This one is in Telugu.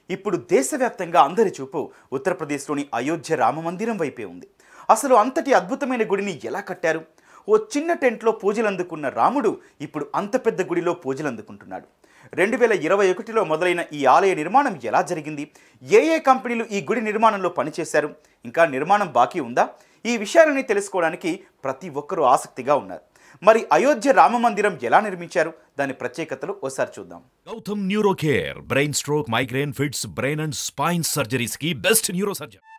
ఇప్పుడు దేశవ్యాప్తంగా అందరి చూపు ఉత్తరప్రదేశ్లోని అయోధ్య రామ మందిరం వైపే ఉంది అసలు అంతటి అద్భుతమైన గుడిని ఎలా కట్టారు ఓ చిన్న టెంట్లో పూజలు అందుకున్న రాముడు ఇప్పుడు అంత పెద్ద గుడిలో పూజలు అందుకుంటున్నాడు రెండు వేల ఇరవై ఒకటిలో మొదలైన ఈ ఆలయ నిర్మాణం ఎలా జరిగింది ఏ ఏ కంపెనీలు ఈ గుడి నిర్మాణంలో పనిచేశారు ఇంకా నిర్మాణం బాకీ ఉందా ఈ విషయాలని తెలుసుకోవడానికి ప్రతి ఒక్కరూ ఆసక్తిగా ఉన్నారు మరి అయోధ్య రామ మందిరం ఎలా నిర్మించారు దాని ప్రత్యేకతలు ఓసారి చూద్దాం Gautam neuro care brain stroke migraine fits brain and spine surgeries కి బెస్ట్ న్యూరో సర్జన్